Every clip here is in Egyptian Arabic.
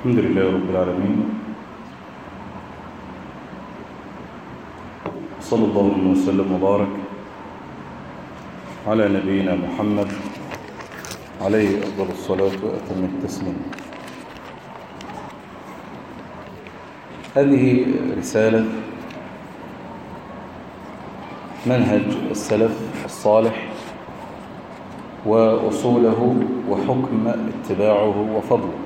الحمد لله رب العالمين صلى الله وسلم وبارك على نبينا محمد عليه أفضل الصلاة وأتم التسليم هذه رسالة منهج السلف الصالح وأصوله وحكم اتباعه وفضله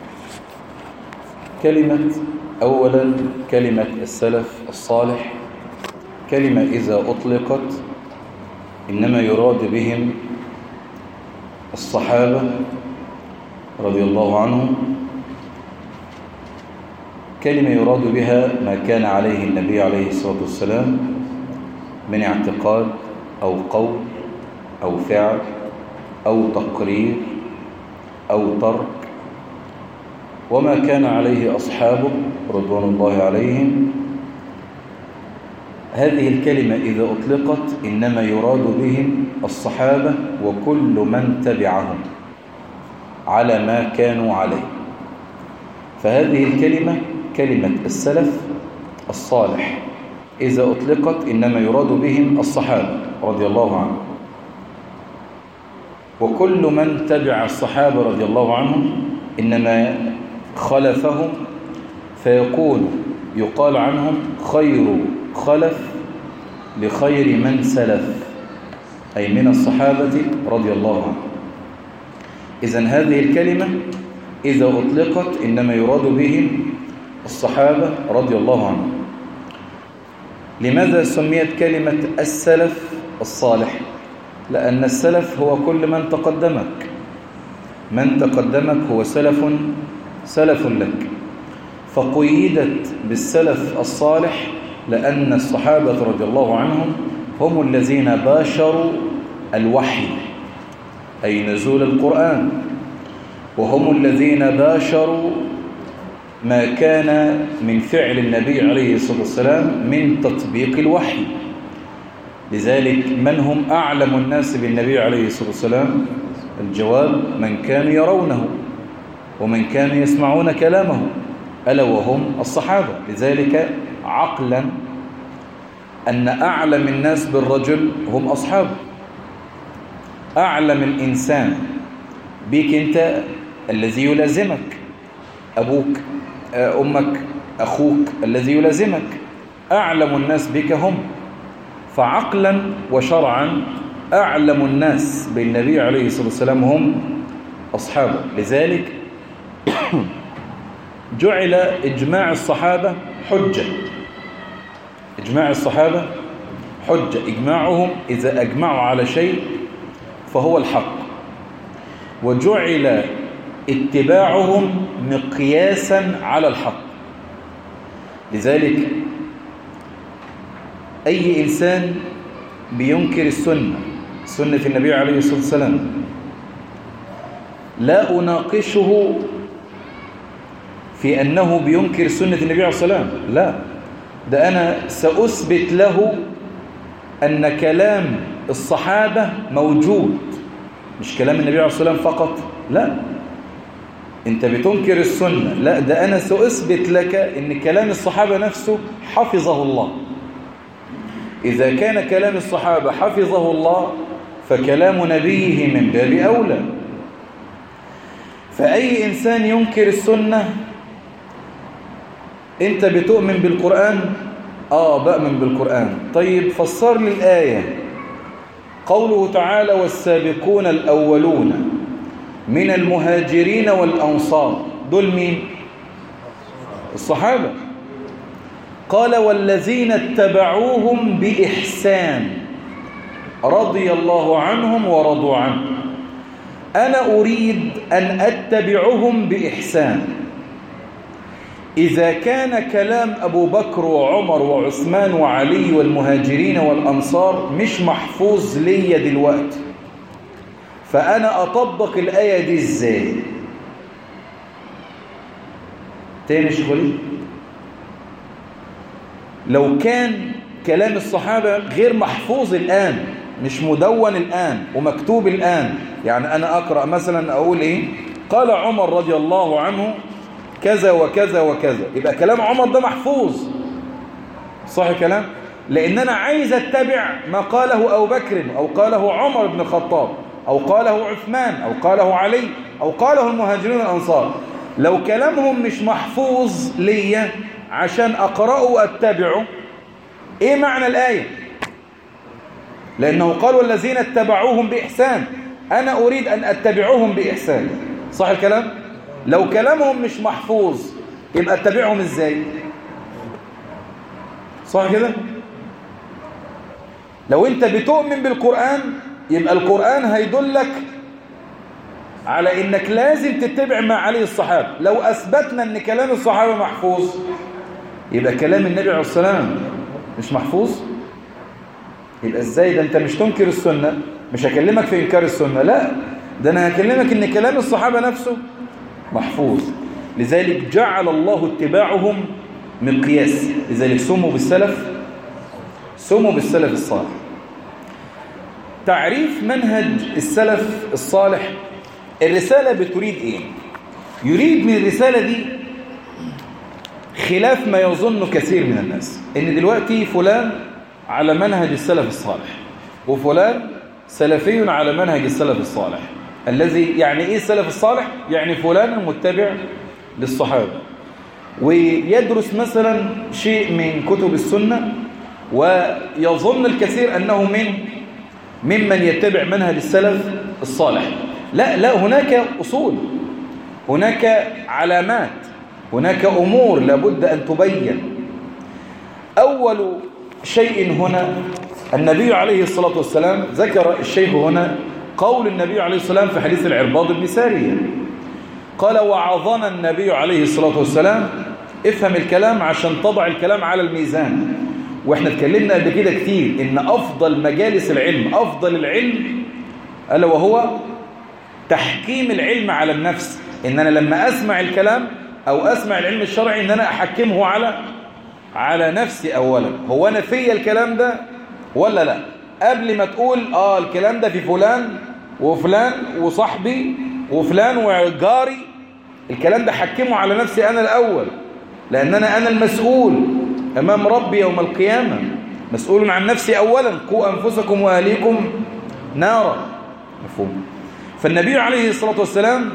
كلمة أولا كلمة السلف الصالح كلمة إذا أطلقت إنما يراد بهم الصحابة رضي الله عنهم كلمة يراد بها ما كان عليه النبي عليه الصلاة والسلام من اعتقاد أو قول أو فعل أو تقرير أو ترك وما كان عليه أصحابه رضوان الله عليهم هذه الكلمة إذا أطلقت إنما يراد بهم الصحابة وكل من تبعهم على ما كانوا عليه فهذه الكلمة كلمة السلف الصالح إذا أطلقت إنما يراد بهم الصحابة رضي الله عنهم وكل من تبع الصحابة رضي الله عنهم إنما خلفهم فيكون يقال عنهم خير خلف لخير من سلف أي من الصحابة رضي الله عنهم إذن هذه الكلمة إذا أطلقت إنما يراد بهم الصحابة رضي الله عنهم لماذا سميت كلمة السلف الصالح لأن السلف هو كل من تقدمك من تقدمك هو سلف سلف لك فقيدت بالسلف الصالح لأن الصحابة رضي الله عنهم هم الذين باشروا الوحي أي نزول القرآن وهم الذين باشروا ما كان من فعل النبي عليه الصلاة والسلام من تطبيق الوحي لذلك من هم أعلم الناس بالنبي عليه الصلاة والسلام الجواب من كانوا يرونه ومن كانوا يسمعون كلامه ألا وهم الصحابة لذلك عقلا أن أعلم الناس بالرجل هم أصحابه أعلم الإنسان بك أنت الذي يلازمك أبوك أمك أخوك الذي يلازمك أعلم الناس بك هم فعقلا وشرعا أعلم الناس بالنبي عليه الصلاة والسلام هم أصحابه لذلك جعل إجماع الصحابة حجة إجماع الصحابة حجة إجماعهم إذا أجمعوا على شيء فهو الحق وجعل اتباعهم مقياسا على الحق لذلك أي إنسان بينكر السنة سنة النبي عليه الصلاة والسلام لا أناقشه في أنه بينكر سنة النبي عليه الصلاة والسلام لا ده أنا سأثبت له أن كلام الصحابة موجود مش كلام النبي عليه الصلاة والسلام فقط لا انت بتنكر السنة لا ده أنا سأثبت لك أن كلام الصحابة نفسه حفظه الله إذا كان كلام الصحابة حفظه الله فكلام نبيه من باب أولى فأي إنسان ينكر السنة أنت بتؤمن بالقرآن آه بأمن بالقرآن طيب فسر لي الآية قوله تعالى والسابقون الأولون من المهاجرين والأنصار دول مين الصحابة قال والذين اتبعوهم بإحسان رضي الله عنهم ورضوا عنه أنا أريد أن أتبعهم بإحسان إذا كان كلام أبو بكر وعمر وعثمان وعلي والمهاجرين والأنصار مش محفوظ ليا دلوقتي فأنا أطبق الآية دي إزاي تاني شغلي لو كان كلام الصحابة غير محفوظ الآن مش مدون الآن ومكتوب الآن يعني أنا أقرأ مثلا أقول إيه قال عمر رضي الله عنه كذا وكذا وكذا يبقى كلام عمر ده محفوظ صح الكلام لأن أنا عايز أتبع ما قاله أبو بكر أو قاله عمر بن الخطاب أو قاله عثمان أو قاله علي أو قاله المهاجرون الأنصار لو كلامهم مش محفوظ ليا عشان أقرأه وأتبعه إيه معنى الآية لأنه قال والذين اتبعوهم بإحسان أنا أريد أن أتبعوهم بإحسان صح الكلام لو كلامهم مش محفوظ يبقى أتبعهم إزاي صح كده لو أنت بتؤمن بالقرآن يبقى القرآن هيدلك على انك لازم تتبع ما عليه الصحابة لو اثبتنا ان كلام الصحابة محفوظ يبقى كلام النبي عليه السلام مش محفوظ يبقى ازاي ده انت مش تنكر السنة مش هكلمك في انكار السنة لا ده انا هكلمك ان كلام الصحابة نفسه محفوظ لذلك جعل الله اتباعهم مقياس لذلك سموا بالسلف سموا بالسلف الصالح تعريف منهج السلف الصالح الرسالة بتريد ايه يريد من الرسالة دي خلاف ما يظن كثير من الناس ان دلوقتي فلان على منهج السلف الصالح وفلان سلفي على منهج السلف الصالح الذي يعني ايه السلف الصالح يعني فلان المتبع للصحابة ويدرس مثلا شيء من كتب السنة ويظن الكثير أنه من ممن يتبع منهج السلف الصالح لا لا هناك أصول هناك علامات هناك أمور لابد أن تبين أول شيء هنا النبي عليه الصلاة والسلام ذكر الشيخ هنا قول النبي عليه الصلاة والسلام في حديث العرباض بن سارية قال وعظنا النبي عليه الصلاة والسلام افهم الكلام عشان تضع الكلام على الميزان واحنا اتكلمنا قبل كده كتير ان افضل مجالس العلم افضل العلم الا وهو تحكيم العلم على النفس ان انا لما اسمع الكلام او اسمع العلم الشرعي ان انا احكمه على على نفسي اولا هو انا فيا الكلام ده ولا لا قبل ما تقول اه الكلام ده في فلان وفلان وصاحبي وفلان وجاري الكلام ده حكمه على نفسي انا الاول لان انا انا المسؤول امام ربي يوم القيامه مسؤول عن نفسي اولا قوا انفسكم واهليكم نارا مفهوم فالنبي عليه الصلاة والسلام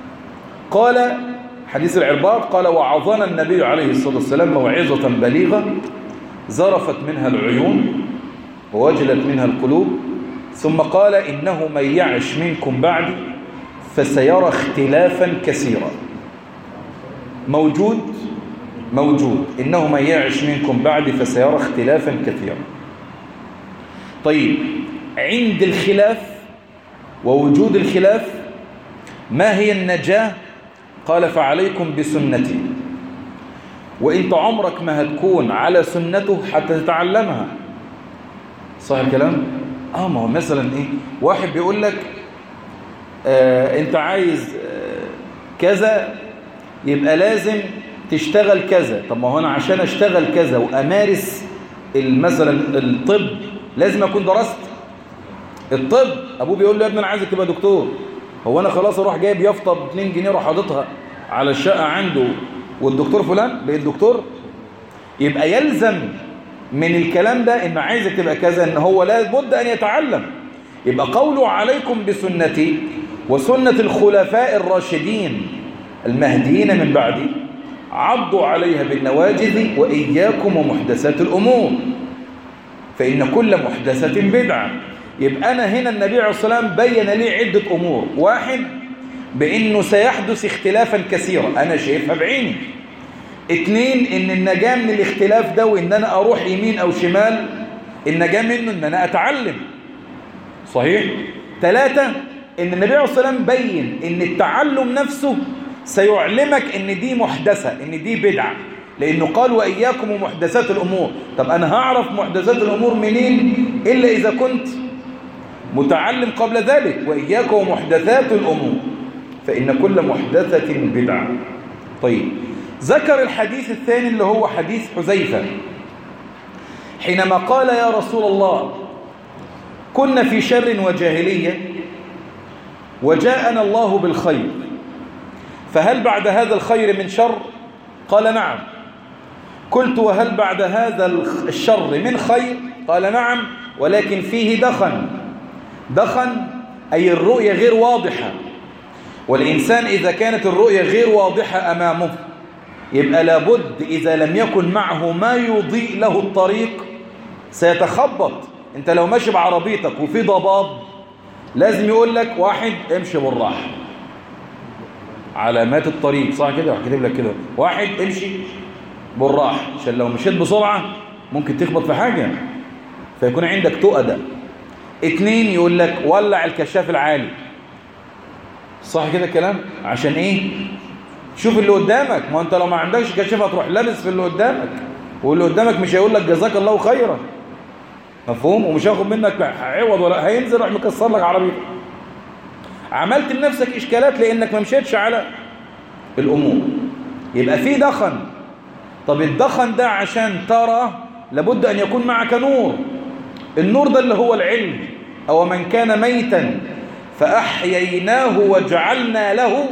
قال حديث العرباط قال وعظنا النبي عليه الصلاة والسلام موعظة بليغة زرفت منها العيون ووجلت منها القلوب ثم قال إنه من يعش منكم بعدي فسيرى اختلافا كثيرا موجود موجود إنه من يعش منكم بعدي فسيرى اختلافا كثيرا طيب عند الخلاف ووجود الخلاف ما هي النجاة قال فعليكم بسنتي وانت عمرك ما هتكون على سنته حتى تتعلمها صح الكلام اه ما هو مثلا ايه واحد بيقول لك آه انت عايز آه كذا يبقى لازم تشتغل كذا طب ما هو انا عشان اشتغل كذا وامارس مثلا الطب لازم اكون درست الطب ابوه بيقول له يا ابني انا عايزك تبقى دكتور هو انا خلاص اروح جايب يافطه ب 2 جنيه اروح حاططها على الشقه عنده والدكتور فلان بقيت دكتور يبقى يلزم من الكلام ده انه عايزك تبقى كذا ان هو لابد ان يتعلم يبقى قوله عليكم بسنتي وسنه الخلفاء الراشدين المهديين من بعدي عضوا عليها بالنواجذ واياكم ومحدثات الامور فان كل محدثه بدعه يبقى أنا هنا النبي عليه الصلاة والسلام بين لي عدة أمور واحد بأنه سيحدث اختلافا كثيرا أنا شايفها بعيني اتنين ان النجاة من الاختلاف ده وان انا اروح يمين او شمال النجاة منه ان انا اتعلم صحيح ثلاثة ان النبي عليه الصلاة والسلام بين ان التعلم نفسه سيعلمك ان دي محدثة ان دي بدعة لانه قال واياكم ومحدثات الامور طب انا هعرف محدثات الامور منين الا اذا كنت متعلم قبل ذلك وإياك ومحدثات الأمور فإن كل محدثة بدعة طيب ذكر الحديث الثاني اللي هو حديث حذيفة حينما قال يا رسول الله كنا في شر وجاهلية وجاءنا الله بالخير فهل بعد هذا الخير من شر قال نعم قلت وهل بعد هذا الشر من خير قال نعم ولكن فيه دخن دخن أي الرؤية غير واضحة والإنسان إذا كانت الرؤية غير واضحة أمامه يبقى لابد إذا لم يكن معه ما يضيء له الطريق سيتخبط انت لو ماشي بعربيتك وفي ضباب لازم يقول لك واحد امشي بالراحة علامات الطريق صح كده كاتب لك كده واحد امشي بالراحة عشان لو مشيت بسرعة ممكن تخبط في حاجة فيكون عندك تؤدى اتنين يقول لك ولع الكشاف العالي صح كده الكلام عشان ايه شوف اللي قدامك ما انت لو ما عندكش كشاف هتروح لابس في اللي قدامك واللي قدامك مش هيقول لك جزاك الله خيرا مفهوم ومش هياخد منك عوض ولا هينزل راح مكسر لك عربيتك عملت لنفسك اشكالات لانك ما مشيتش على الامور يبقى في دخن طب الدخن ده عشان ترى لابد ان يكون معك نور النور ده اللي هو العلم او من كان ميتا فاحييناه وجعلنا له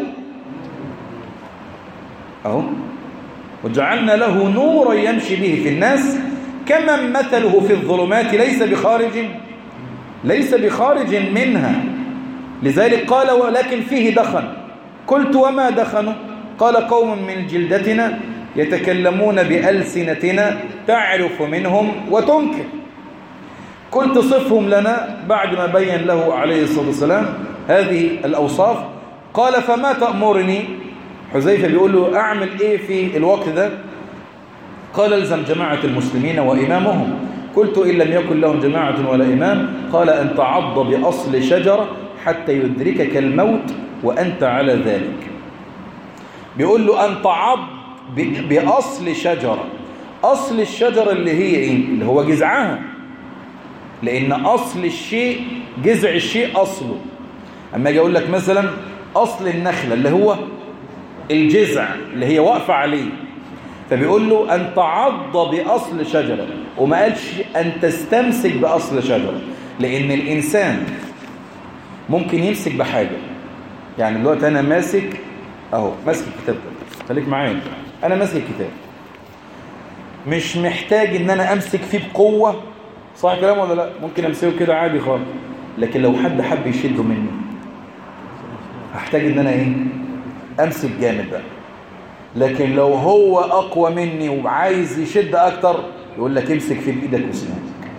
اهو وجعلنا له نورا يمشي به في الناس كمن مثله في الظلمات ليس بخارج ليس بخارج منها لذلك قال ولكن فيه دخن قلت وما دخنوا قال قوم من جلدتنا يتكلمون بألسنتنا تعرف منهم وتنكر قلت صفهم لنا بعد ما بين له عليه الصلاة والسلام هذه الأوصاف قال فما تأمرني حذيفة بيقول له أعمل إيه في الوقت ده قال الزم جماعة المسلمين وإمامهم قلت إن لم يكن لهم جماعة ولا إمام قال أن تعض بأصل شجرة حتى يدركك الموت وأنت على ذلك بيقول له أن تعض بأصل شجرة أصل الشجرة اللي هي إيه؟ اللي هو جذعها لأن أصل الشيء جذع الشيء أصله أما أجي أقول لك مثلا أصل النخلة اللي هو الجذع اللي هي واقفة عليه فبيقول له أن تعض بأصل شجرة وما قالش أن تستمسك بأصل شجرة لأن الإنسان ممكن يمسك بحاجة يعني دلوقتي أنا ماسك أهو ماسك الكتاب ده خليك معايا أنا ماسك الكتاب مش محتاج إن أنا أمسك فيه بقوة صح كلام ولا لا ممكن أمسكه كده عادي خالص لكن لو حد حب يشده مني هحتاج إن أنا إيه أمسك جامد بقى لكن لو هو أقوى مني وعايز يشد أكتر يقول لك امسك في بإيدك واسنانك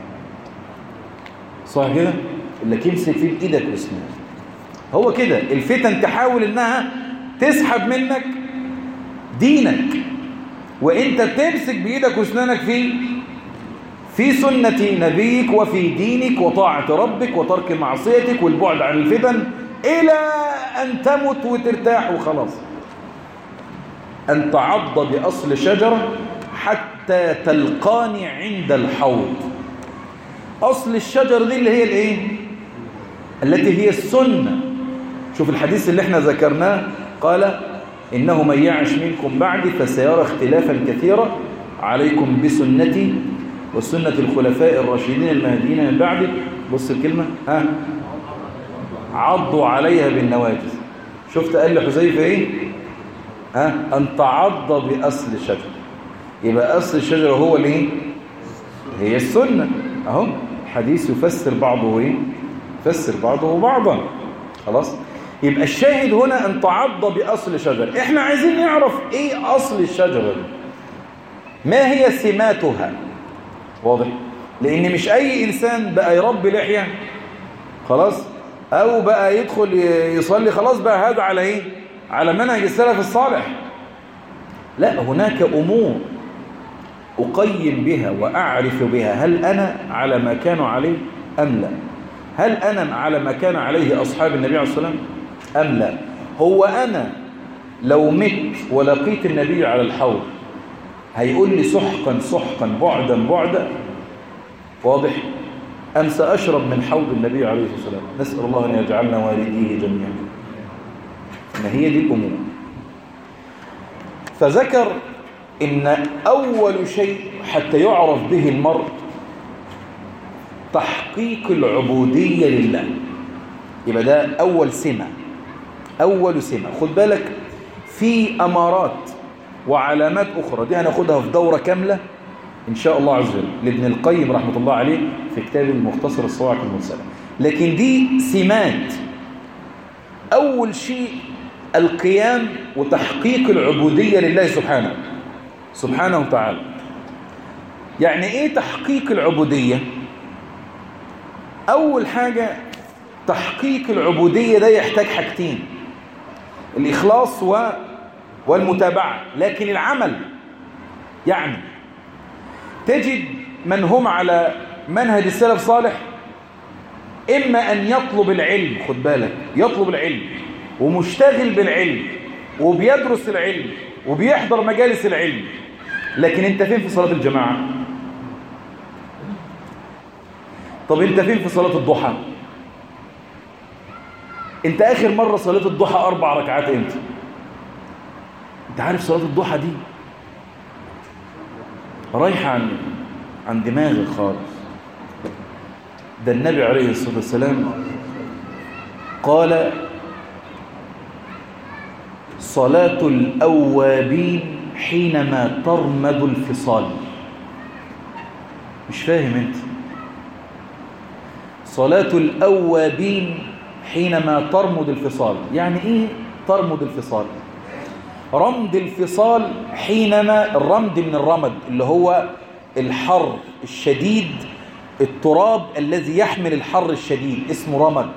صح كده؟ يقول لك امسك في بإيدك واسنانك هو كده الفتن تحاول إنها تسحب منك دينك وإنت تمسك بإيدك واسنانك في في سنة نبيك وفي دينك وطاعة ربك وترك معصيتك والبعد عن الفتن إلى أن تمت وترتاح وخلاص أن تعض بأصل شجرة حتى تلقاني عند الحوض أصل الشجر دي اللي هي الإيه؟ التي هي السنة شوف الحديث اللي احنا ذكرناه قال إنه من يعش منكم بعدي فسيرى اختلافا كثيرا عليكم بسنتي وسنة الخلفاء الراشدين المهديين من بعدي بص الكلمة ها عضوا عليها بالنواجز شفت قال لحذيفة ايه ها أن تعض بأصل الشجر يبقى أصل الشجرة هو الايه هي السنة أهو حديث يفسر بعضه ايه يفسر بعضه بعضا خلاص يبقى الشاهد هنا أن تعض بأصل شجر احنا عايزين نعرف ايه أصل الشجرة دي ما هي سماتها واضح لأن مش أي إنسان بقى يربي لحية خلاص أو بقى يدخل يصلي خلاص بقى هذا على إيه على منهج السلف الصالح لا هناك أمور أقيم بها وأعرف بها هل أنا على ما كانوا عليه أم لا هل أنا على ما كان عليه أصحاب النبي عليه الصلاة والسلام أم لا هو أنا لو مت ولقيت النبي على الحوض هيقول لي سحقا سحقا بعدا بعدا واضح أم سأشرب من حوض النبي عليه الصلاة والسلام نسأل الله أن يجعلنا والديه جميعا ما هي دي الأمور فذكر إن أول شيء حتى يعرف به المرء تحقيق العبودية لله يبقى ده أول سمة أول سمة خد بالك في أمارات وعلامات أخرى دي هناخدها في دورة كاملة إن شاء الله عز وجل لابن القيم رحمة الله عليه في كتاب المختصر الصواعق المرسلة لكن دي سمات أول شيء القيام وتحقيق العبودية لله سبحانه سبحانه وتعالى يعني إيه تحقيق العبودية أول حاجة تحقيق العبودية ده يحتاج حاجتين الإخلاص و... والمتابعة لكن العمل يعني تجد من هم على منهج السلف صالح إما أن يطلب العلم خد بالك يطلب العلم ومشتغل بالعلم وبيدرس العلم وبيحضر مجالس العلم لكن انت فين في صلاة الجماعة طب انت فين في صلاة الضحى انت اخر مرة صلاة الضحى اربع ركعات امتى انت عارف صلاة الضحى دي رايحة عن عن دماغي خالص ده النبي عليه الصلاة والسلام قال صلاة الأوابين حينما ترمد الفصال مش فاهم انت صلاة الأوابين حينما ترمد الفصال يعني ايه ترمد الفصال رمد الفصال حينما الرمد من الرمد اللي هو الحر الشديد التراب الذي يحمل الحر الشديد اسمه رمد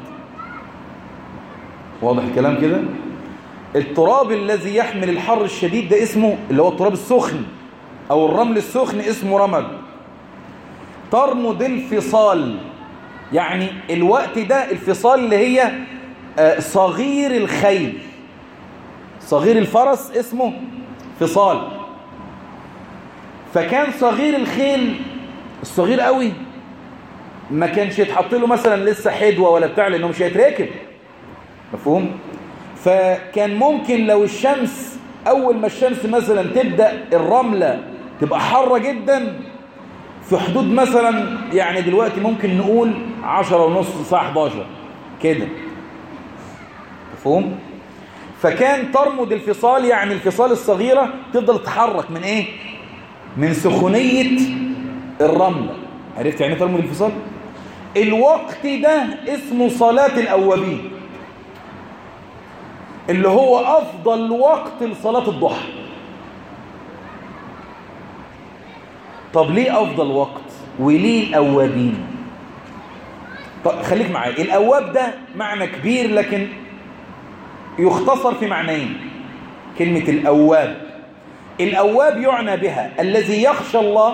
واضح الكلام كده التراب الذي يحمل الحر الشديد ده اسمه اللي هو التراب السخن او الرمل السخن اسمه رمد ترمد الفصال يعني الوقت ده الفصال اللي هي صغير الخيل صغير الفرس اسمه فصال فكان صغير الخيل الصغير قوي ما كانش يتحط له مثلا لسه حدوة ولا بتاع لانه مش هيتركب مفهوم فكان ممكن لو الشمس اول ما الشمس مثلا تبدأ الرملة تبقى حارة جدا في حدود مثلا يعني دلوقتي ممكن نقول عشرة ونص الساعة 11 كده مفهوم فكان ترمد الفصال يعني الفصال الصغيرة تفضل تتحرك من ايه من سخونية الرملة عرفت يعني ترمد الفصال الوقت ده اسمه صلاة الأوابين اللي هو أفضل وقت لصلاة الضحى طب ليه أفضل وقت وليه الأوابين طب خليك معايا الأواب ده معنى كبير لكن يختصر في معنيين كلمة الأواب الأواب يعنى بها الذي يخشى الله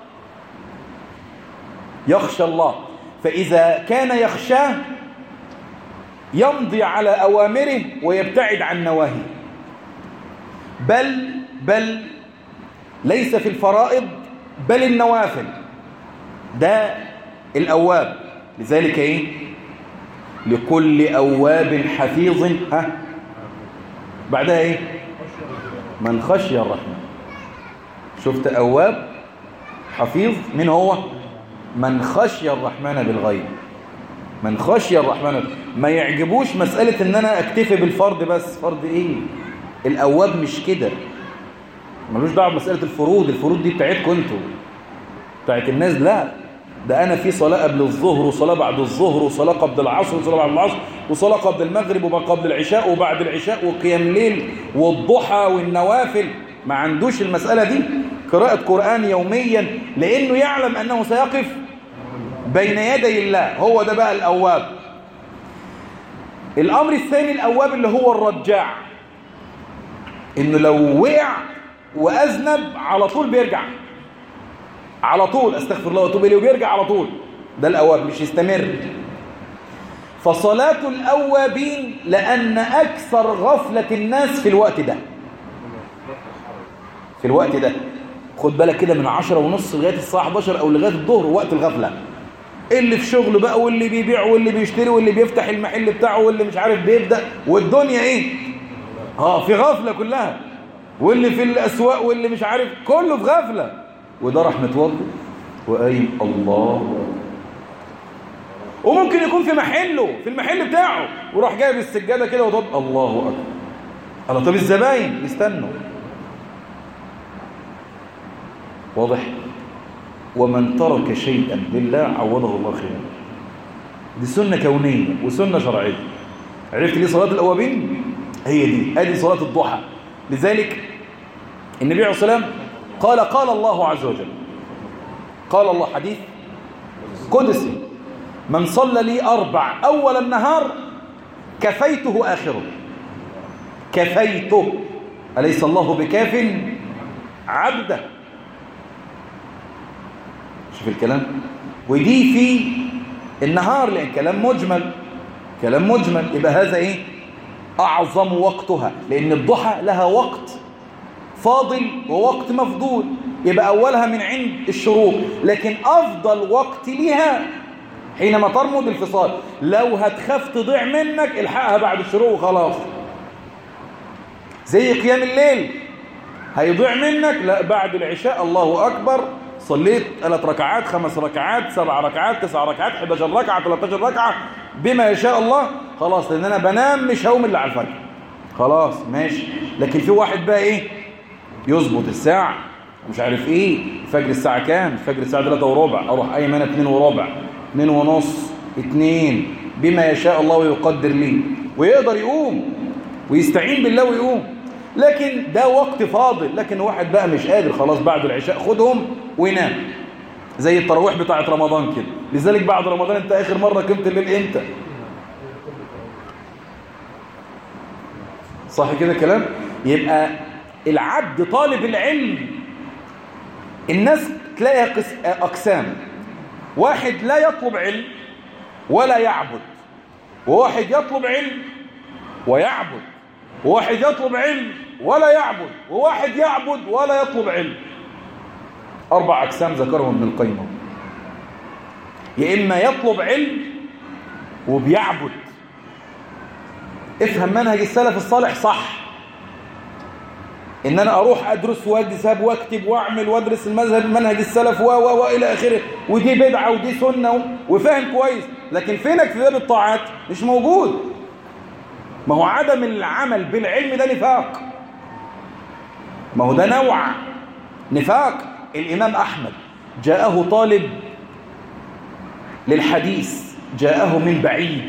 يخشى الله فإذا كان يخشاه يمضي على أوامره ويبتعد عن نواهيه بل بل ليس في الفرائض بل النوافل ده الأواب لذلك إيه لكل أواب حفيظ ها بعدها إيه من خشي الرحمن شفت أواب حفيظ من هو من خشي الرحمن بالغيب من خشي الرحمن ما يعجبوش مسألة ان انا اكتفي بالفرض بس فرض ايه الاواب مش كده ملوش دعوه بمسألة الفروض الفروض دي بتاعتكم انتوا بتاعت الناس لا ده انا في صلاة قبل الظهر وصلاة بعد الظهر وصلاة قبل العصر وصلاة بعد العصر وصلاة قبل المغرب وقبل العشاء وبعد العشاء وقيام ليل والضحى والنوافل ما عندوش المسألة دي قراءة قرآن يوميا لأنه يعلم أنه سيقف بين يدي الله هو ده بقى الأواب الأمر الثاني الأواب اللي هو الرجاع إنه لو وقع وأذنب على طول بيرجع على طول أستغفر الله وأتوب إليه وبيرجع على طول ده الأواب مش يستمر فصلاة الأوابين لأن أكثر غفلة الناس في الوقت ده في الوقت ده خد بالك كده من عشرة ونص لغاية الساعة 11 أو لغاية الظهر وقت الغفلة اللي في شغله بقى واللي بيبيع واللي بيشتري واللي بيفتح المحل بتاعه واللي مش عارف بيبدأ والدنيا ايه اه في غفلة كلها واللي في الأسواق واللي مش عارف كله في غفلة وده راح متوضي وقايم الله وممكن يكون في محله في المحل بتاعه وراح جايب السجادة كده وضب الله أكبر الله طب الزباين يستنوا واضح ومن ترك شيئا لله عوضه الله خيرا دي سنة كونية وسنة شرعية عرفت ليه صلاة الأوابين هي دي ادي صلاة الضحى لذلك النبي عليه الصلاة والسلام قال قال الله عز وجل قال الله حديث قدسي من صلى لي أربع أول النهار كفيته آخره كفيته أليس الله بكاف عبده شوف الكلام ودي في النهار لأن كلام مجمل كلام مجمل يبقى هذا إيه أعظم وقتها لأن الضحى لها وقت فاضل ووقت مفضول يبقى أولها من عند الشروق لكن أفضل وقت لها حينما ترمض الفصال لو هتخاف تضيع منك الحقها بعد الشروق وخلاص زي قيام الليل هيضيع منك لا بعد العشاء الله أكبر صليت ثلاث ركعات خمس ركعات سبع ركعات تسع ركعات 11 ركعة 13 ركعة بما يشاء الله خلاص لأن أنا بنام مش هقوم إلا على الفجر خلاص ماشي لكن في واحد بقى إيه يظبط الساعة مش عارف إيه الفجر الساعة كام الفجر الساعة 3 وربع أروح أي أنا 2 وربع 2 ونص 2 بما يشاء الله ويقدر لي ويقدر يقوم ويستعين بالله ويقوم لكن ده وقت فاضل لكن واحد بقى مش قادر خلاص بعد العشاء خدهم وينام زي التراويح بتاعت رمضان كده لذلك بعد رمضان انت اخر مرة قمت الليل امتى صح كده كلام يبقى العبد طالب العلم الناس تلاقي اقسام واحد لا يطلب علم ولا يعبد وواحد يطلب علم ويعبد وواحد يطلب علم ولا يعبد وواحد يعبد ولا يطلب علم أربع أقسام ذكرهم ابن القيم يا إما يطلب علم وبيعبد افهم منهج السلف الصالح صح ان انا اروح ادرس واجذب واكتب واعمل وادرس المذهب منهج السلف و و والى اخره ودي بدعه ودي سنه وفاهم كويس لكن فينك في باب الطاعات مش موجود ما هو عدم العمل بالعلم ده نفاق ما هو ده نوع نفاق الإمام أحمد جاءه طالب للحديث جاءه من بعيد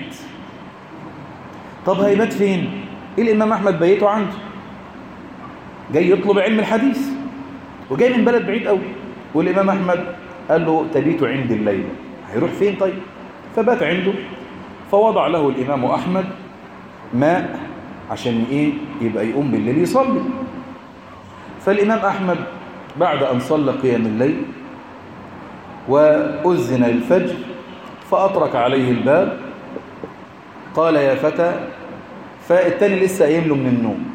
طب هيبات فين الإمام أحمد بيته عنده جاي يطلب علم الحديث وجاي من بلد بعيد قوي والإمام أحمد قال له تبيت عندي الليلة هيروح فين طيب فبات عنده فوضع له الإمام أحمد ماء عشان ايه يبقى يقوم بالليل يصلي فالإمام أحمد بعد أن صلى قيام الليل وأذن للفجر فأطرق عليه الباب قال يا فتى فالتاني لسه قايم له من النوم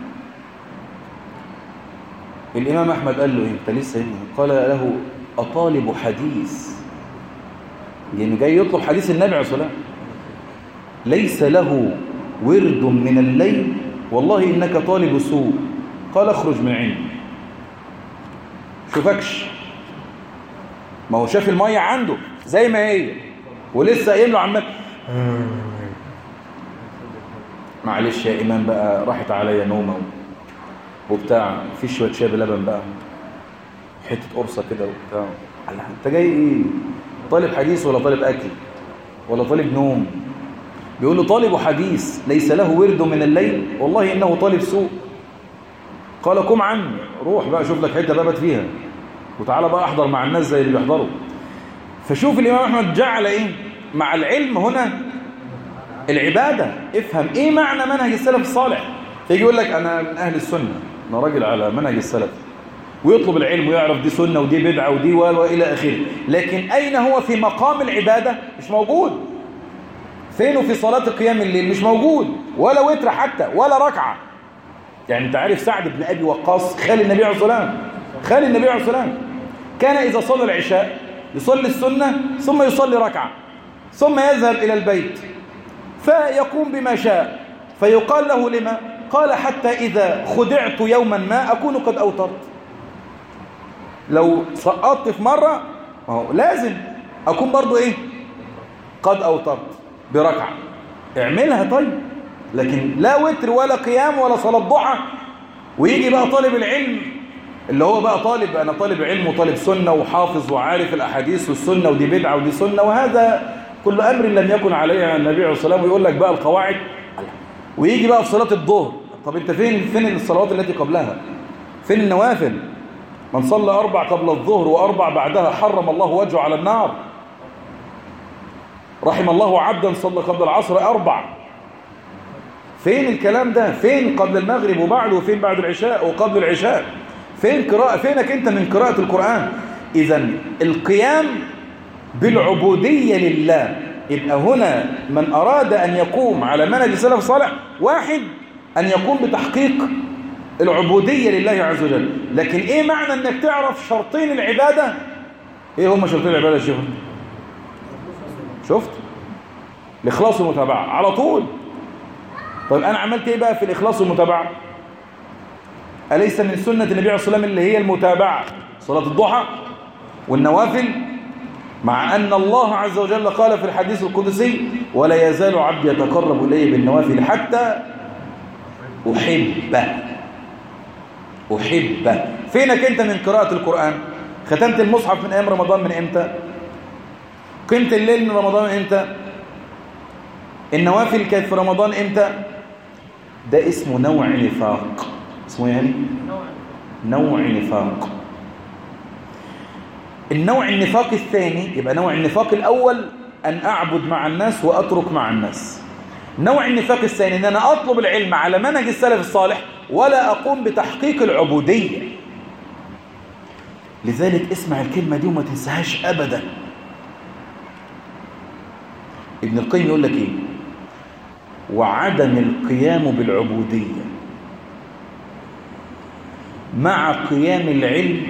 الإمام أحمد قال له إيه أنت لسه قايم قال له أطالب حديث يعني جاي يطلب حديث النبي عليه الصلاة ليس له ورد من الليل والله إنك طالب سوء قال اخرج من عندي شوفكش ما هو شاف المية عنده زي ما هي ولسه قايم له عمال معلش يا إمام بقى راحت عليا نومة وبتاع في شوية شاي بلبن بقى حتة قرصة كده وبتاع انت جاي ايه طالب حديث ولا طالب أكل ولا طالب نوم بيقول له طالب حديث ليس له ورد من الليل والله إنه طالب سوء قال قم عني روح بقى شوف لك حتة بابت فيها وتعالى بقى احضر مع الناس زي اللي بيحضروا فشوف الإمام أحمد جعل إيه مع العلم هنا العبادة افهم إيه معنى منهج السلف الصالح فيجي يقول لك أنا من أهل السنة أنا راجل على منهج السلف ويطلب العلم ويعرف دي سنة ودي بدعة ودي وإلى آخره لكن أين هو في مقام العبادة مش موجود فينه في صلاة قيام الليل مش موجود ولا وتر حتى ولا ركعة يعني انت عارف سعد بن أبي وقاص خال النبي عليه الصلاة والسلام خال النبي عليه الصلاة والسلام كان إذا صلى العشاء يصلي السنة ثم يصلي ركعة ثم يذهب إلى البيت فيقوم بما شاء فيقال له لما قال حتى إذا خدعت يوما ما أكون قد أوترت لو سقطت في مرة هو لازم أكون برضو إيه قد أوترت بركعة اعملها طيب لكن لا وتر ولا قيام ولا صلاة ضحى ويجي بقى طالب العلم اللي هو بقى طالب أنا طالب علم وطالب سنة وحافظ وعارف الأحاديث والسنة ودي بدعة ودي سنة وهذا كل أمر لم يكن عليه النبي عليه الصلاة والسلام ويقول لك بقى القواعد ويجي بقى في صلاة الظهر طب انت فين فين الصلوات التي قبلها فين النوافل من صلى أربع قبل الظهر وأربع بعدها حرم الله وجهه على النار رحم الله عبدا صلى قبل العصر أربع فين الكلام ده فين قبل المغرب وبعده وفين بعد العشاء وقبل العشاء فين قراءة فينك انت من قراءة القرآن اذا القيام بالعبودية لله يبقى هنا من أراد أن يقوم على منهج السلف الصالح واحد أن يقوم بتحقيق العبودية لله عز وجل لكن إيه معنى أنك تعرف شرطين العبادة إيه هم شرطين العبادة يا شيخ شفت الإخلاص والمتابعة على طول طيب أنا عملت إيه بقى في الإخلاص والمتابعة أليس من سنة النبي عليه الصلاة والسلام اللي هي المتابعة صلاة الضحى والنوافل مع أن الله عز وجل قال في الحديث القدسي ولا يزال عبدي يتقرب إلي بالنوافل حتى أحبه أحبه فينك أنت من قراءة القرآن ختمت المصحف من أيام رمضان من إمتى قمت الليل من رمضان من إمتى النوافل كانت في رمضان إمتى ده اسمه نوع نفاق اسمه يعني نوع نفاق النوع النفاق الثاني يبقى نوع النفاق الأول أن أعبد مع الناس وأترك مع الناس نوع النفاق الثاني أن أنا أطلب العلم على منهج السلف الصالح ولا أقوم بتحقيق العبودية لذلك اسمع الكلمة دي وما تنساهاش أبدا ابن القيم يقول لك إيه وعدم القيام بالعبودية مع قيام العلم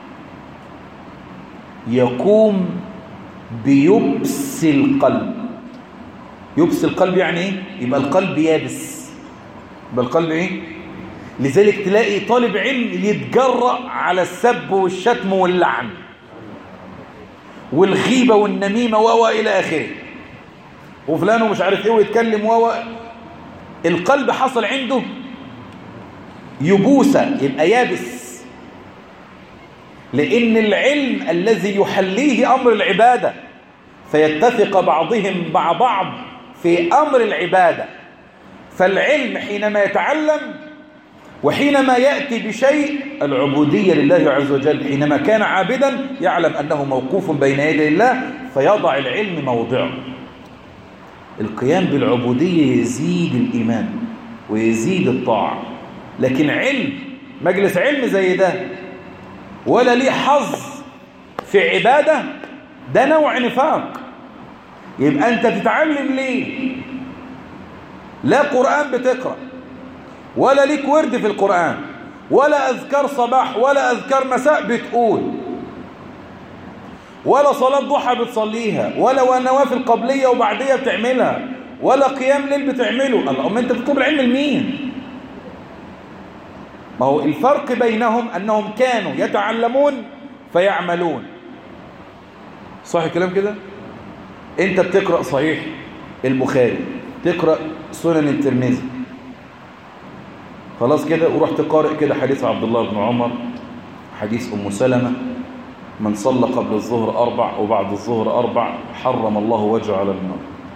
يقوم بيبس القلب يبس القلب يعني ايه يبقى القلب يابس يبقى القلب ايه لذلك تلاقي طالب علم يتجرأ على السب والشتم واللعن والغيبة والنميمة و إلى آخره وفلان ومش عارف ايه ويتكلم و القلب حصل عنده يبوسة يبقى يابس لأن العلم الذي يحليه أمر العبادة فيتفق بعضهم مع بعض في أمر العبادة فالعلم حينما يتعلم وحينما يأتي بشيء العبودية لله عز وجل حينما كان عابدا يعلم أنه موقوف بين يدي الله فيضع العلم موضعه القيام بالعبودية يزيد الإيمان ويزيد الطاعة لكن علم مجلس علم زي ده ولا ليه حظ في عبادة ده نوع نفاق يبقى أنت تتعلم ليه لا قرآن بتقرأ ولا ليك ورد في القرآن ولا أذكار صباح ولا أذكار مساء بتقول ولا صلاة ضحى بتصليها ولا نوافل قبلية وبعدية بتعملها ولا قيام ليل بتعمله الله أما أنت بتطلب العلم لمين ما هو الفرق بينهم أنهم كانوا يتعلمون فيعملون صح الكلام كده أنت بتقرأ صحيح البخاري تقرأ سنن الترمذي خلاص كده ورحت قارئ كده حديث عبد الله بن عمر حديث أم سلمة من صلى قبل الظهر أربع وبعد الظهر أربع حرم الله وجهه على النار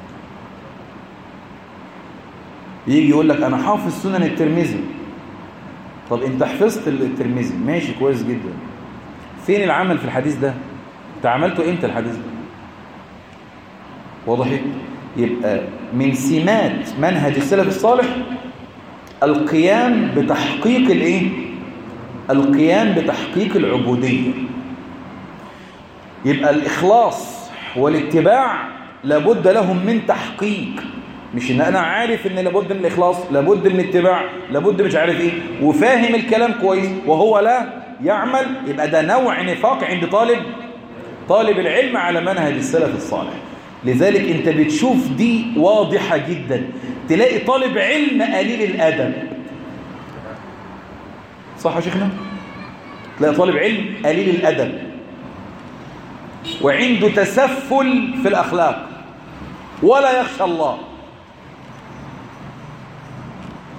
يجي يقول لك أنا حافظ سنن الترمذي طب أنت حفظت الترمذي ماشي كويس جدا فين العمل في الحديث ده أنت عملته إمتى الحديث ده واضح يبقى من سمات منهج السلف الصالح القيام بتحقيق الايه القيام بتحقيق العبودية يبقى الإخلاص والاتباع لابد لهم من تحقيق مش ان انا عارف ان لابد من الاخلاص لابد من الاتباع لابد مش عارف ايه وفاهم الكلام كويس وهو لا يعمل يبقى ده نوع نفاق عند طالب طالب العلم على منهج السلف الصالح لذلك انت بتشوف دي واضحة جدا تلاقي طالب علم قليل الأدب صح يا شيخنا تلاقي طالب علم قليل الأدب وعنده تسفل في الأخلاق ولا يخشى الله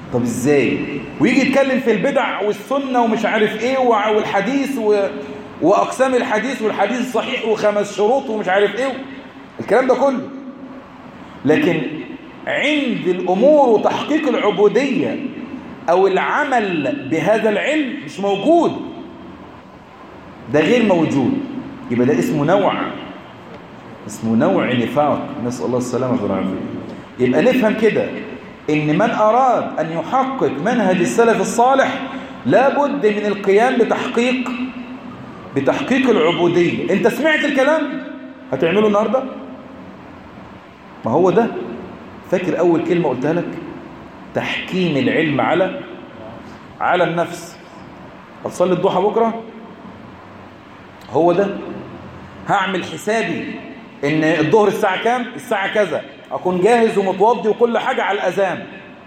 طب ازاي ويجي يتكلم في البدع والسنة ومش عارف ايه والحديث و... واقسام الحديث والحديث الصحيح وخمس شروط ومش عارف ايه الكلام ده كله لكن عند الامور وتحقيق العبودية او العمل بهذا العلم مش موجود ده غير موجود يبقى ده اسمه نوع اسمه نوع نفاق نسأل الله السلامة والعافية يبقى نفهم كده ان من اراد ان يحقق منهج السلف الصالح لابد من القيام بتحقيق بتحقيق العبودية انت سمعت الكلام هتعمله النهاردة ما هو ده فاكر اول كلمة قلتها لك تحكيم العلم على على النفس هتصلي الضحى بكرة هو ده هعمل حسابي ان الظهر الساعة كام الساعة كذا اكون جاهز ومتوضي وكل حاجة على الاذان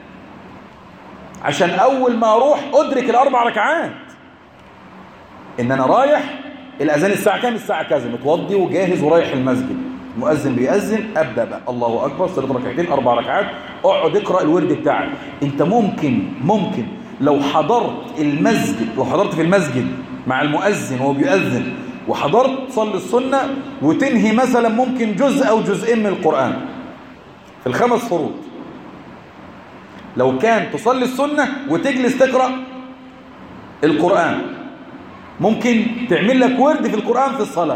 عشان اول ما اروح ادرك الاربع ركعات ان انا رايح الاذان الساعة كام الساعة كذا متوضي وجاهز ورايح المسجد المؤذن بيأذن ابدا بقى الله اكبر صلاه ركعتين اربع ركعات اقعد اقرا الورد بتاعك انت ممكن ممكن لو حضرت المسجد لو حضرت في المسجد مع المؤذن وهو بيؤذن وحضرت تصلي السنة وتنهي مثلا ممكن جزء أو جزئين من القرآن في الخمس فروض لو كان تصلي السنة وتجلس تقرأ القرآن ممكن تعمل لك ورد في القرآن في الصلاة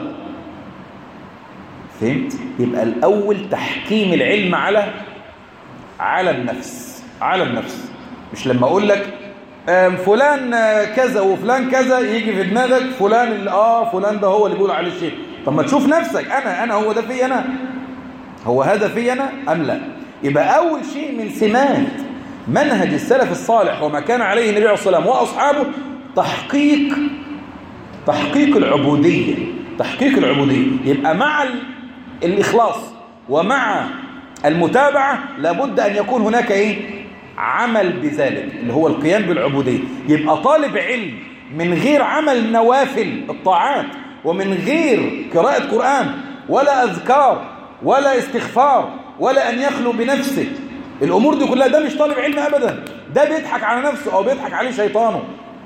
فهمت؟ يبقى الأول تحكيم العلم على على النفس على النفس مش لما أقول لك فلان كذا وفلان كذا يجي في دماغك فلان اللي اه فلان ده هو اللي بيقول عليه الشيء طب ما تشوف نفسك انا انا هو ده في انا هو هذا في انا ام لا يبقى اول شيء من سمات منهج السلف الصالح وما كان عليه النبي عليه الصلاه والسلام واصحابه تحقيق تحقيق العبوديه تحقيق العبوديه يبقى مع الاخلاص ومع المتابعه لابد ان يكون هناك ايه عمل بذلك اللي هو القيام بالعبودية يبقى طالب علم من غير عمل نوافل الطاعات ومن غير قراءة قرآن ولا أذكار ولا استغفار ولا أن يخلو بنفسه الأمور دي كلها ده مش طالب علم أبدا ده بيضحك على نفسه أو بيضحك عليه شيطانه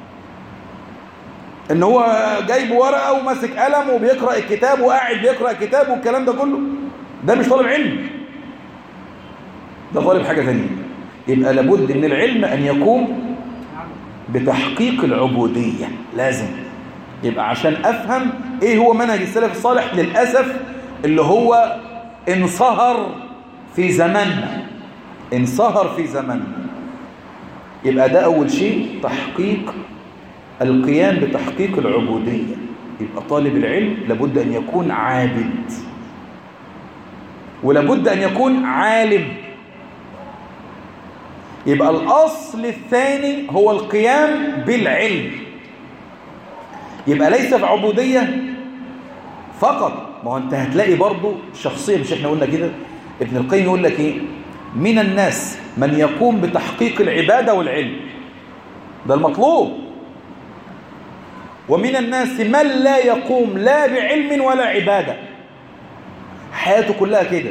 إن هو جايب ورقة وماسك قلم وبيقرأ الكتاب وقاعد بيقرأ الكتاب والكلام ده كله ده مش طالب علم ده طالب حاجة ثانيه يبقى لابد من العلم أن يقوم بتحقيق العبودية لازم يبقى عشان أفهم إيه هو منهج السلف الصالح للأسف اللي هو انصهر في زماننا انصهر في زماننا يبقى ده أول شيء تحقيق القيام بتحقيق العبودية يبقى طالب العلم لابد أن يكون عابد ولابد أن يكون عالم يبقى الأصل الثاني هو القيام بالعلم يبقى ليس في عبودية فقط ما هو انت هتلاقي برضو شخصية مش احنا قلنا كده ابن القيم يقول لك ايه من الناس من يقوم بتحقيق العبادة والعلم ده المطلوب ومن الناس من لا يقوم لا بعلم ولا عبادة حياته كلها كده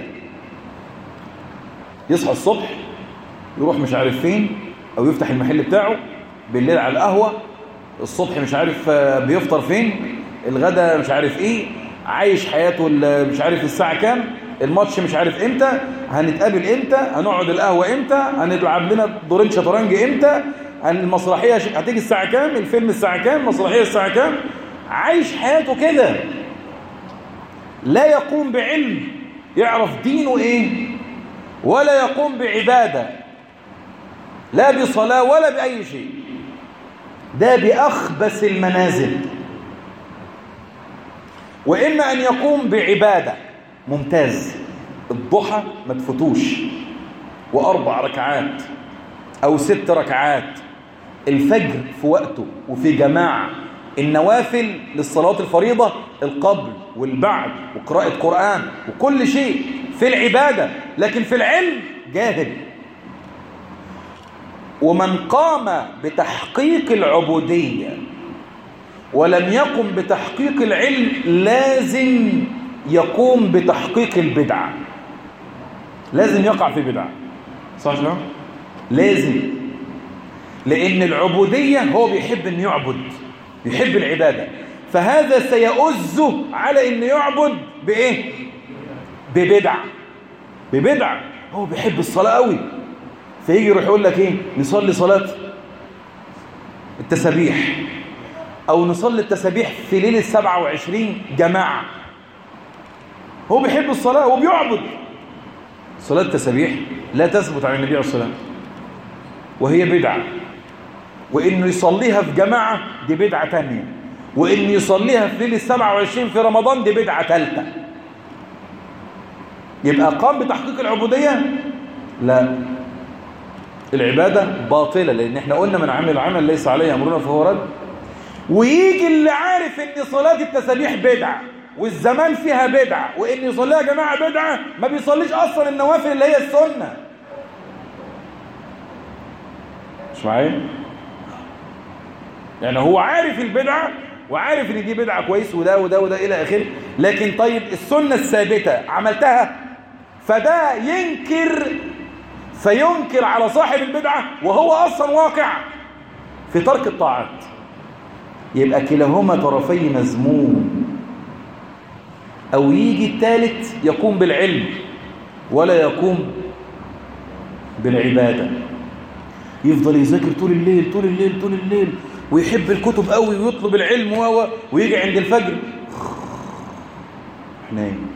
يصحى الصبح يروح مش عارف فين او يفتح المحل بتاعه بالليل على القهوة الصبح مش عارف بيفطر فين الغدا مش عارف ايه عايش حياته مش عارف الساعة كام الماتش مش عارف امتى هنتقابل امتى هنقعد القهوة امتى هنلعب لنا دورين شطرنج امتى المسرحية هتيجي الساعة كام الفيلم الساعة كام المسرحية الساعة كام عايش حياته كده لا يقوم بعلم يعرف دينه ايه ولا يقوم بعبادة لا بصلاة ولا بأي شيء ده بأخبث المنازل وإما أن يقوم بعبادة ممتاز الضحى ما تفوتوش وأربع ركعات أو ست ركعات الفجر في وقته وفي جماعة النوافل للصلاة الفريضة القبل والبعد وقراءة قرآن وكل شيء في العبادة لكن في العلم جاهل ومن قام بتحقيق العبودية ولم يقم بتحقيق العلم لازم يقوم بتحقيق البدعة لازم يقع في بدعة صح شو؟ لازم لأن العبودية هو بيحب أن يعبد يحب العبادة فهذا سيؤزه على أن يعبد بإيه؟ ببدع ببدع هو بيحب الصلاة قوي فيجي يروح يقول لك إيه؟ نصلي صلاة التسابيح أو نصلي التسابيح في ليلة 27 جماعة هو بيحب الصلاة وبيعبد صلاة التسابيح لا تثبت عن النبي عليه الصلاة والسلام وهي بدعة وإنه يصليها في جماعة دي بدعة تانية وإنه يصليها في ليلة 27 في رمضان دي بدعة ثالثة يبقى قام بتحقيق العبودية لا العبادة باطلة لأن احنا قلنا من عمل عمل ليس عليه أمرنا فهو رد ويجي اللي عارف ان صلاة التسابيح بدعة والزمان فيها بدعة وان يصليها جماعة بدعة ما بيصليش اصلا النوافل اللي هي السنة مش معايا يعني هو عارف البدعة وعارف ان دي بدعة كويس وده وده وده الى اخره لكن طيب السنة الثابتة عملتها فده ينكر فينكر على صاحب البدعة وهو اصلا واقع في ترك الطاعات يبقى كلاهما طرفي مذموم أو يجي الثالث يقوم بالعلم ولا يقوم بالعبادة يفضل يذاكر طول الليل طول الليل طول الليل ويحب الكتب قوي ويطلب العلم و ويجي عند الفجر نايم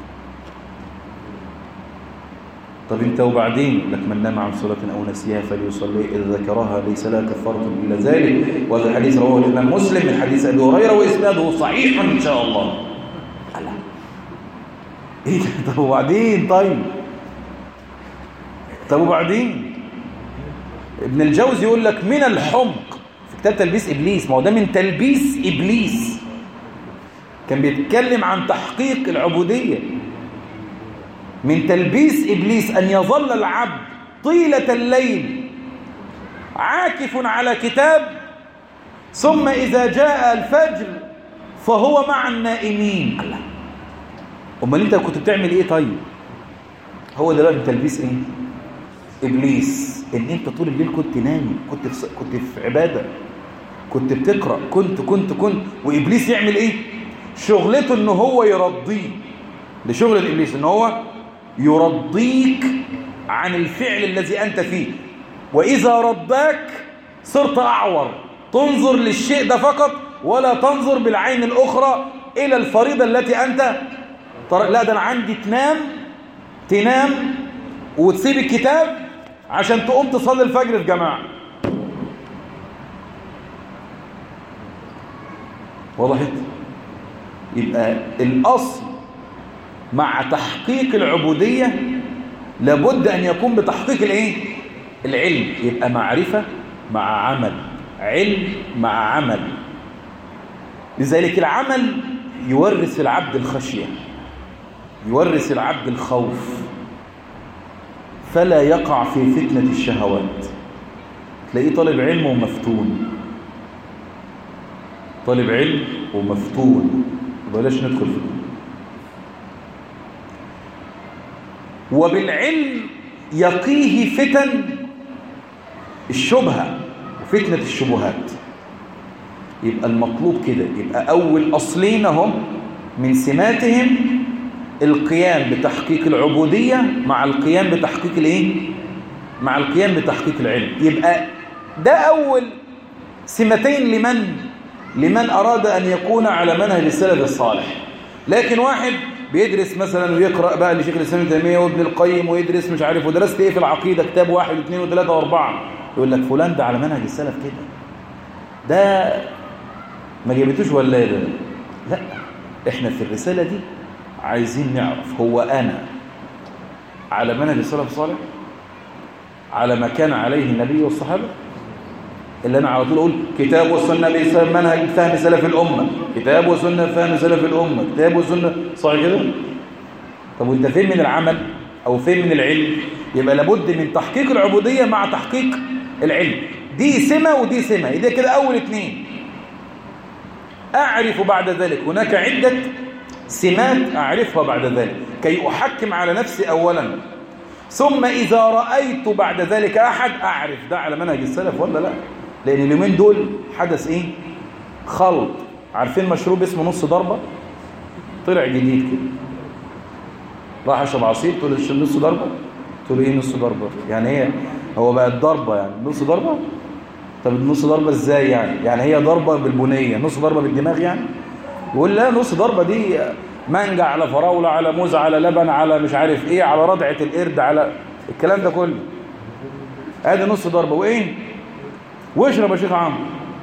طب انت وبعدين لك من نام عن صلاة أو نسيها فليصلي إذا ذكرها ليس لها كفارة إلا ذلك وهذا الحديث رواه الإمام مسلم من حديث أبي هريرة وإسناده صحيح إن شاء الله الله إيه طب وبعدين طيب طب وبعدين ابن الجوزي يقول لك من الحمق في كتاب تلبيس إبليس ما هو ده من تلبيس إبليس كان بيتكلم عن تحقيق العبودية من تلبيس إبليس أن يظل العبد طيلة الليل عاكف على كتاب ثم إذا جاء الفجر فهو مع النائمين الله أمال أنت كنت بتعمل إيه طيب هو ده بقى من تلبيس إيه إبليس إن أنت طول الليل كنت نايم كنت في, كنت في عبادة كنت بتقرأ كنت كنت كنت وإبليس يعمل إيه شغلته إن هو يرضيه لشغل الإبليس إن هو يرضيك عن الفعل الذي أنت فيه وإذا رضاك صرت أعور تنظر للشيء ده فقط ولا تنظر بالعين الأخرى إلى الفريضة التي أنت ترى لا ده أنا عندي تنام تنام وتسيب الكتاب عشان تقوم تصلي الفجر في جماعة وضحت يبقى الأصل مع تحقيق العبودية لابد أن يكون بتحقيق الايه العلم يبقى معرفة مع عمل علم مع عمل لذلك العمل يورث العبد الخشية يورث العبد الخوف فلا يقع في فتنة الشهوات تلاقيه طالب علم ومفتون طالب علم ومفتون بلاش ندخل في وبالعلم يقيه فتن الشبهة وفتنة الشبهات يبقى المطلوب كده يبقى أول أصلين هم من سماتهم القيام بتحقيق العبودية مع القيام بتحقيق الايه مع القيام بتحقيق العلم يبقى ده أول سمتين لمن لمن أراد أن يكون على منهج السلف الصالح لكن واحد بيدرس مثلا ويقرأ بقى لشيخ الإسلام ابن تيمية وابن القيم ويدرس مش عارف ودرست ايه في العقيدة كتاب واحد واثنين وثلاثة واربعة يقول لك فلان ده على منهج السلف كده ده ما جابتوش ولا ده لا احنا في الرسالة دي عايزين نعرف هو أنا على منهج السلف الصالح على ما كان عليه النبي والصحابة اللي أنا على طول أقول كتاب والسنة منهج فهم سلف الأمة كتاب وسنة فهم سلف الأمة كتاب وسنة صح كده طب وانت فين من العمل أو فين من العلم يبقى لابد من تحقيق العبودية مع تحقيق العلم دي سمة ودي سمة دي كده أول اتنين أعرف بعد ذلك هناك عدة سمات أعرفها بعد ذلك كي أحكم على نفسي أولا ثم إذا رأيت بعد ذلك أحد أعرف ده على منهج السلف ولا لا لأن اليومين دول حدث إيه خلط عارفين مشروب اسمه نص ضربة طلع جديد كده راح اشرب عصير تقول له نص ضربة تقول ايه نص ضربة يعني هي هو بقت ضربة يعني نص ضربة طب النص ضربة ازاي يعني يعني هي ضربة بالبنية نص ضربة بالدماغ يعني يقول لا نص ضربة دي مانجا على فراولة على موز على لبن على مش عارف ايه على رضعة القرد على الكلام ده كله ادي نص ضربة وايه واشرب يا شيخ عمرو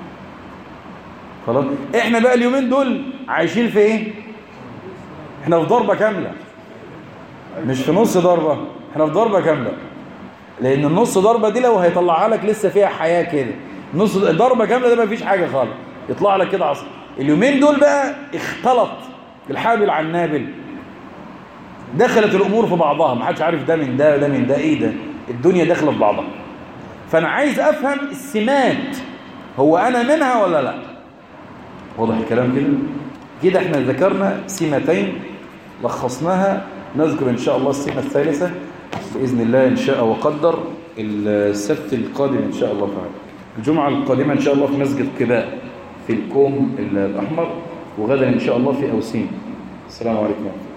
خلاص احنا بقى اليومين دول عايشين في ايه احنا في ضربة كاملة مش في نص ضربة احنا في ضربة كاملة لان النص ضربة دي لو هيطلعها لك لسه فيها حياة كده نص ضربة كاملة ده مفيش حاجة خالص يطلع لك كده عصر اليومين دول بقى اختلط الحابل على النابل دخلت الامور في بعضها ما حدش عارف ده من ده ده من ده ايه ده الدنيا داخله في بعضها فانا عايز افهم السمات هو انا منها ولا لا واضح الكلام كده كده احنا ذكرنا سمتين لخصناها نذكر ان شاء الله السمه الثالثه باذن الله ان شاء وقدر السبت القادم ان شاء الله تعالى الجمعه القادمه ان شاء الله في مسجد قباء في الكوم الاحمر وغدا ان شاء الله في اوسين السلام عليكم ورحمه الله